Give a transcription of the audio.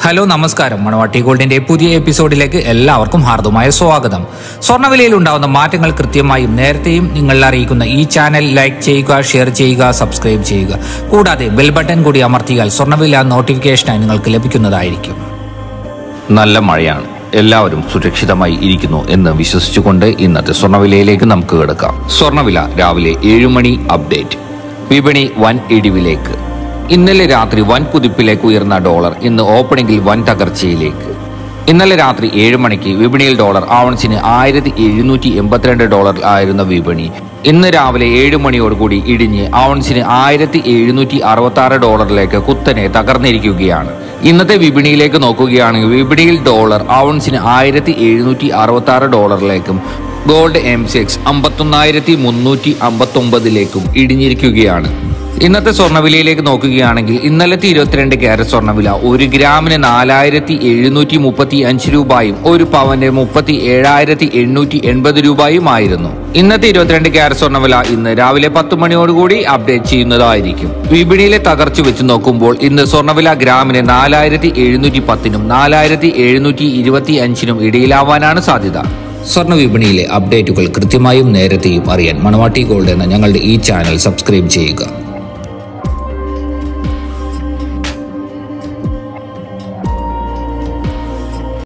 hello നമസ്കാരം മണവാട്ടി ഗോൾഡിന്റെ പുതിയ എപ്പിസോഡിലേക്ക് എല്ലാവർക്കും ഹാർദമായ സ്വാഗതം സ്വർണ്ണവിലയിൽ ഉണ്ടാകുന്ന മാറ്റങ്ങൾ കൃത്യമായും നേരത്തെയും നിങ്ങൾ അറിയിക്കുന്ന ഈ ചാനൽ ലൈക്ക് ചെയ്യുക ഷെയർ ചെയ്യുക സബ്സ്ക്രൈബ് ചെയ്യുക കൂടാതെ ബെൽ ബട്ടൺ കൂടി അമർത്തിയാൽ സ്വർണ്ണവില നോട്ടിഫിക്കേഷനായി നിങ്ങൾക്ക് ലഭിക്കുന്നതായിരിക്കും നല്ല മഴയാണ് എല്ലാവരും സുരക്ഷിതമായി ഇരിക്കുന്നു എന്ന് വിശ്വസിച്ചുകൊണ്ട് ഇന്നത്തെ സ്വർണ്ണവിലയിലേക്ക് നമുക്ക് കിടക്കാം സ്വർണ്ണവില രാവിലെ ഏഴു മണി അപ്ഡേറ്റ് വിപണി വൻ ഇടിവിലേക്ക് ഇന്നലെ രാത്രി വൻ കുതിപ്പിലേക്ക് ഉയർന്ന ഡോളർ ഇന്ന് ഓപ്പണിംഗിൽ വൻ തകർച്ചയിലേക്ക് ഇന്നലെ രാത്രി ഏഴ് മണിക്ക് വിപണിയിൽ ഡോളർ ഔൺസിന് ആയിരത്തി എഴുന്നൂറ്റി എൺപത്തിരണ്ട് ഡോളർ ആയിരുന്ന വിപണി ഇന്ന് രാവിലെ ഏഴ് മണിയോടുകൂടി ഇടിഞ്ഞ് ഔൺസിന് ആയിരത്തി എഴുന്നൂറ്റി അറുപത്തി ആറ് ഡോളറിലേക്ക് കുത്തനെ തകർന്നിരിക്കുകയാണ് ഇന്നത്തെ വിപണിയിലേക്ക് നോക്കുകയാണെങ്കിൽ വിപണിയിൽ ഡോളർ ഔൺസിന് ആയിരത്തി എഴുന്നൂറ്റി അറുപത്തി ആറ് ഡോളറിലേക്കും ഗോൾഡ് എം സിക്സ് അമ്പത്തൊന്നായിരത്തി മുന്നൂറ്റി അമ്പത്തൊമ്പതിലേക്കും ഇടിഞ്ഞിരിക്കുകയാണ് ഇന്നത്തെ സ്വർണ്ണവിലയിലേക്ക് നോക്കുകയാണെങ്കിൽ ഇന്നലത്തെ ഇരുപത്തിരണ്ട് ക്യാരറ്റ് സ്വർണ്ണവില ഒരു ഗ്രാമിന് നാലായിരത്തി എഴുന്നൂറ്റി മുപ്പത്തി അഞ്ച് രൂപയും ഒരു പവന് മുപ്പത്തി ഏഴായിരത്തി എണ്ണൂറ്റി എൺപത് രൂപയും ആയിരുന്നു ഇന്നത്തെ ഇരുപത്തിരണ്ട് ക്യാരറ്റ് സ്വർണ്ണവില ഇന്ന് രാവിലെ പത്ത് മണിയോടുകൂടി അപ്ഡേറ്റ് ചെയ്യുന്നതായിരിക്കും വിപണിയിലെ തകർച്ച വെച്ച് നോക്കുമ്പോൾ ഇന്ന് സ്വർണ്ണവില ഗ്രാമിന് നാലായിരത്തി എഴുന്നൂറ്റി പത്തിനും നാലായിരത്തി എഴുന്നൂറ്റി ഇരുപത്തി അഞ്ചിനും ഇടയിലാവാനാണ് സാധ്യത സ്വർണ്ണ വിപണിയിലെ അപ്ഡേറ്റുകൾ കൃത്യമായും നേരത്തെയും അറിയാൻ മണവാട്ടി ഗോൾഡ് എന്ന ഞങ്ങളുടെ ഈ ചാനൽ സബ്സ്ക്രൈബ് ചെയ്യുക